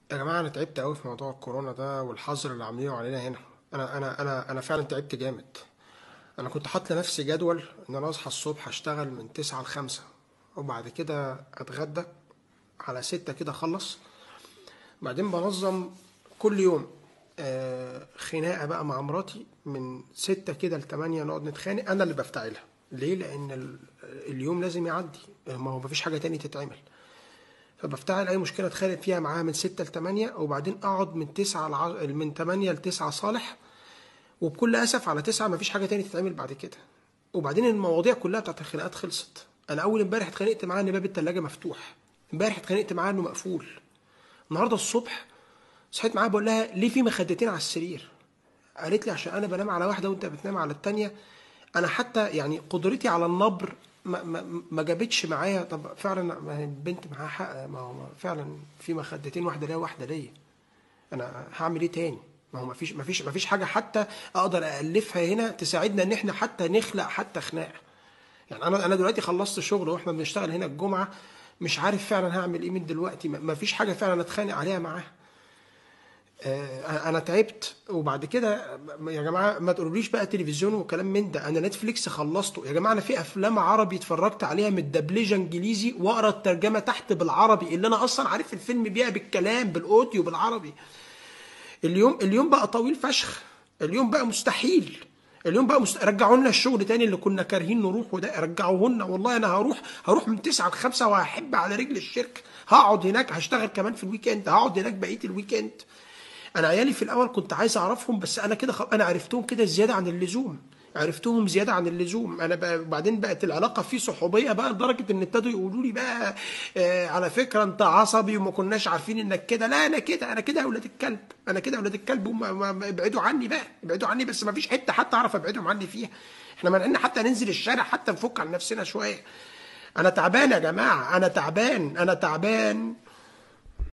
يا جماعة أنا تعبت أوي في موضوع الكورونا ده والحظر اللي عاملينه علينا هنا أنا أنا أنا أنا فعلا تعبت جامد أنا كنت حاطط لنفسي جدول إن أنا أصحى الصبح أشتغل من تسعة لخمسة وبعد كده أتغدى على ستة كده أخلص بعدين بنظم كل يوم آه، خناقة بقى مع مراتي من ستة كده لتمانية نقعد نتخانق أنا اللي بفتعلها ليه؟ لأن ال- اليوم لازم يعدي ما هو مفيش حاجة تاني تتعمل فبفتعل اي مشكله اتخانق فيها معاها من 6 ل 8 وبعدين اقعد من 9 لع... من 8 ل 9 صالح وبكل اسف على 9 مفيش حاجه تاني تتعمل بعد كده وبعدين المواضيع كلها بتاعت الخناقات خلصت انا اول امبارح اتخانقت معاها ان باب الثلاجه مفتوح امبارح اتخانقت معاها انه مقفول النهارده الصبح صحيت معاها بقول لها ليه في مخدتين على السرير قالت لي عشان انا بنام على واحده وانت بتنام على التانية انا حتى يعني قدرتي على النبر ما, ما, ما جابتش معايا طب فعلا ما هي البنت معاها حق ما هو فعلا في مخدتين واحده ليا واحده ليا انا هعمل ايه تاني ما هو ما فيش ما فيش ما فيش حاجه حتى اقدر الفها هنا تساعدنا ان احنا حتى نخلق حتى خناقه يعني انا انا دلوقتي خلصت شغل واحنا بنشتغل هنا الجمعه مش عارف فعلا هعمل ايه من دلوقتي ما ما فيش حاجه فعلا اتخانق عليها معاها آه، انا تعبت وبعد كده يا جماعه ما تقولوليش بقى تلفزيون وكلام من ده انا نتفليكس خلصته يا جماعه انا في افلام عربي اتفرجت عليها متدبلجه انجليزي واقرا الترجمه تحت بالعربي اللي انا اصلا عارف الفيلم بيها بالكلام بالاوديو بالعربي اليوم اليوم بقى طويل فشخ اليوم بقى مستحيل اليوم بقى مست... رجعوا لنا الشغل تاني اللي كنا كارهين نروح وده رجعوه لنا والله انا هروح هروح من 9 ل 5 وهحب على رجل الشركه هقعد هناك هشتغل كمان في الويكند هقعد هناك بقيه الويكند انا عيالي في الاول كنت عايز اعرفهم بس انا كده خ... انا عرفتهم كده زياده عن اللزوم عرفتهم زياده عن اللزوم انا بقى بعدين بقت العلاقه في صحوبيه بقى لدرجه ان ابتدوا يقولوا لي بقى آه على فكره انت عصبي وما كناش عارفين انك كده لا انا كده انا كده يا اولاد الكلب انا كده يا اولاد الكلب وما- ما- ما- ابعدوا عني بقى ابعدوا عني بس ما فيش حته حتى اعرف ابعدهم عني فيها احنا مانعين حتى ننزل الشارع حتى نفك عن نفسنا شويه انا تعبان يا جماعه انا تعبان انا تعبان